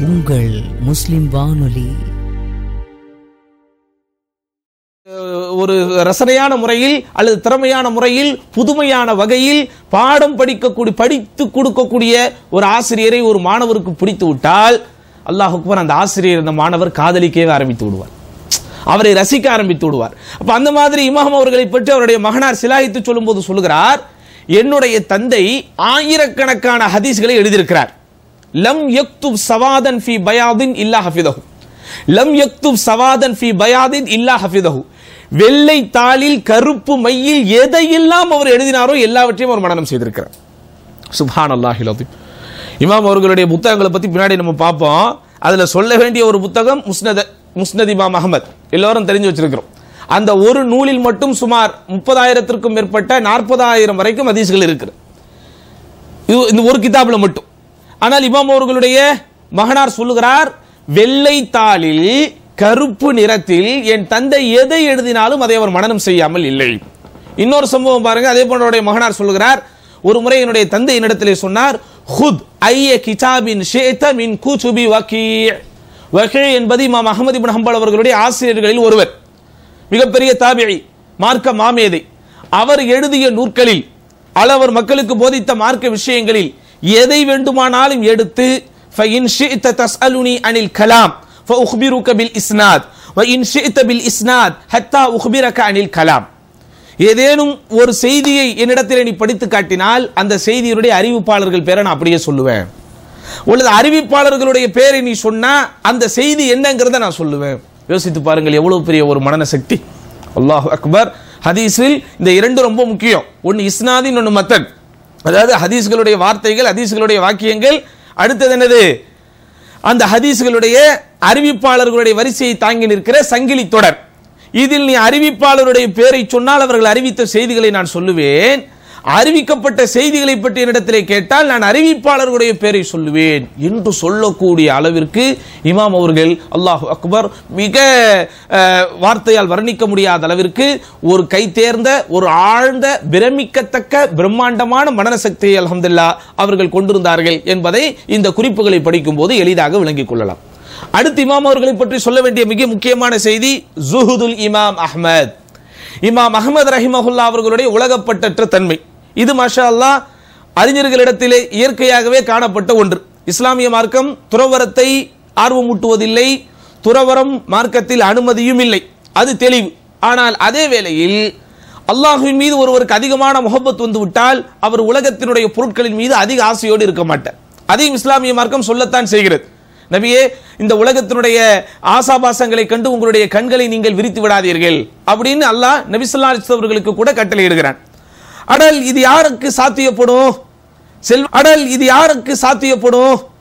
உங்கள் முஸ்லிம் வானொலி ஒரு ரசனையான முறையில் அல்லது திறமையான முறையில் புதுமையான வகையில் பாடம் படிக்கக்கூடிய படித்து கொடுக்கக்கூடிய ஒரு ஆசிரியரை ஒரு மாணவருக்கு பிடித்து விட்டால் அல்லாஹ் அக்பர் அந்த ஆசிரியர் அந்த மாணவர் காதலிக்கவே ஆரம்பித்து விடுவார் அவரை ரசிக்க ஆரம்பித்து விடுவார் அப்ப அந்த மாதிரி இமாம் அவர்களை பற்றி அவருடைய மகனார் சிலாயித்து சொல்லும்போது சொல்லுகிறார் என்னுடைய தந்தை ஆயிரக்கணக்கான ஹதீஸ்களை எழுதியிருக்கிறார் லம் யக்துப் சவாதன் ஃபி பயாதின் இல்லா ஹஃபிதஹு லம் யக்துப் சவாதன் ஃபி பயாதின் இல்லா ஹஃபிதஹு வெள்ளை தாளில் கருப்பு மையில் எதையெல்லாம் அவர் எழுதினாரோ எல்லாவற்றையும் அவர் மனனம் செய்திருக்கிறார் சுப்ஹான் அல்லாஹில் இமாம் அவர்களுடைய புத்தகங்களை பத்தி பின்னாடி நம்ம பார்ப்போம் அதுல சொல்ல வேண்டிய ஒரு புத்தகம் முஸ்னத முஸ்னத் இமாம் அகமது எல்லாரும் தெரிஞ்சு வச்சிருக்கிறோம் அந்த ஒரு நூலில் மட்டும் சுமார் முப்பதாயிரத்திற்கும் மேற்பட்ட நாற்பதாயிரம் வரைக்கும் ஹதீஸ்கள் இருக்குது இது இந்த ஒரு கிதாப்ல மட்டும் ஆனால் இமாம் அவர்களுடைய மகனார் சொல்லுகிறார் வெள்ளை தாளில் கருப்பு நிறத்தில் என் தந்தை எதை எழுதினாலும் அதை அவர் மனனம் செய்யாமல் இல்லை இன்னொரு சம்பவம் பாருங்க அதே போன்ற அவருடைய மகனார் சொல்லுகிறார் ஒரு முறை என்னுடைய தந்தை என்னிடத்திலே சொன்னார் ஹுத் ஐய கிதாபின் ஷேத மின் கூச்சுபி வக்கீ வக்கீ என்பது இமாம் அகமது இப்னு ஹம்பல் அவர்களுடைய ஆசிரியர்களில் ஒருவர் மிகப்பெரிய தாபிழி மார்க்க மாமேதை அவர் எழுதிய நூற்களில் அளவர் மக்களுக்கு போதித்த மார்க்க விஷயங்களில் எதை வேண்டுமானாலும் எடுத்து فإن شئت تسألني عن الكلام فأخبرك بالإسناد وإن شئت بالإسناد حتى أخبرك عن الكلام ஏதேனும் ஒரு செய்தியை என்னிடத்தில் நீ படித்து காட்டினால் அந்த செய்தியினுடைய அறிவிப்பாளர்கள் பேரை நான் அப்படியே சொல்லுவேன் உள்ளது அறிவிப்பாளர்களுடைய பேரை நீ சொன்னா அந்த செய்தி என்னங்கிறத நான் சொல்லுவேன் யோசித்து பாருங்கள் எவ்வளவு பெரிய ஒரு மனன சக்தி அல்லாஹ் அக்பர் ஹதீஸில் இந்த இரண்டு ரொம்ப முக்கியம் ஒன்னு இஸ்னாதி இன்னொன்னு மத்தன் அதாவது ஹதீஸ்களுடைய வார்த்தைகள் ஹதீஸ்களுடைய வாக்கியங்கள் அடுத்தது என்னது அந்த ஹதீஸ்களுடைய அறிவிப்பாளர்களுடைய வரிசையை தாங்கி நிற்கிற சங்கிலி தொடர் இதில் நீ அறிவிப்பாளருடைய பேரை சொன்னால் அவர்கள் அறிவித்த செய்திகளை நான் சொல்லுவேன் அறிவிக்கப்பட்ட செய்திகளை பற்றி என்னிடத்திலே கேட்டால் நான் அறிவிப்பாளர்களுடைய பேரை சொல்லுவேன் என்று சொல்லக்கூடிய அளவிற்கு இமாம் அவர்கள் அல்லாஹ் அக்பர் மிக அஹ், வார்த்தையால் வர்ணிக்க முடியாத அளவிற்கு ஒரு கை தேர்ந்த ஒரு ஆழ்ந்த பிரமிக்கத்தக்க பிரம்மாண்டமான மனன சக்தியை அல்ஹம்துலில்லா அவர்கள் கொண்டிருந்தார்கள் என்பதை இந்த குறிப்புகளை படிக்கும் போது எளிதாக விளங்கிக் கொள்ளலாம் அடுத்து இமாம் அவர்களை பற்றி சொல்ல வேண்டிய மிக முக்கியமான செய்தி ஜுஹுதுல் இமாம் அஹ்மத் இமாம் அஹ்மத் ரஹிமஹுல்லா அவர்களுடைய உலகப்பட்டற்ற தன்மை இது மாஷா அல்லாஹ் அறிஞர்களிடத்திலே இயற்கையாகவே காணப்பட்ட ஒன்று இஸ்லாமிய மார்க்கம் துறவரத்தை ஆர்வமூட்டுவதில்லை துறவரம் மார்க்கத்தில் அனுமதியும் இல்லை அது தெளிவு ஆனால் அதே வேளையில் அல்லாஹுவின் மீது ஒருவருக்கு அதிகமான முகப்பத் வந்து விட்டால் அவர் உலகத்தினுடைய பொருட்களின் மீது அதிக ஆசையோடு இருக்க மாட்டார் அதையும் இஸ்லாமிய மார்க்கம் சொல்லத்தான் செய்கிறது நபியே இந்த உலகத்தினுடைய ஆசாபாசங்களை கண்டு உங்களுடைய கண்களை நீங்கள் விரித்து விடாதீர்கள் அப்படின்னு அல்லாஹ் நபி ஸல்லல்லாஹு அலைஹி அவர்களுக்கு கூட கட்டளையிடுகிறான் அடல் இது யாருக்கு சாத்தியப்படும் செல் அடல் இது யாருக்கு சாத்தியப்படும்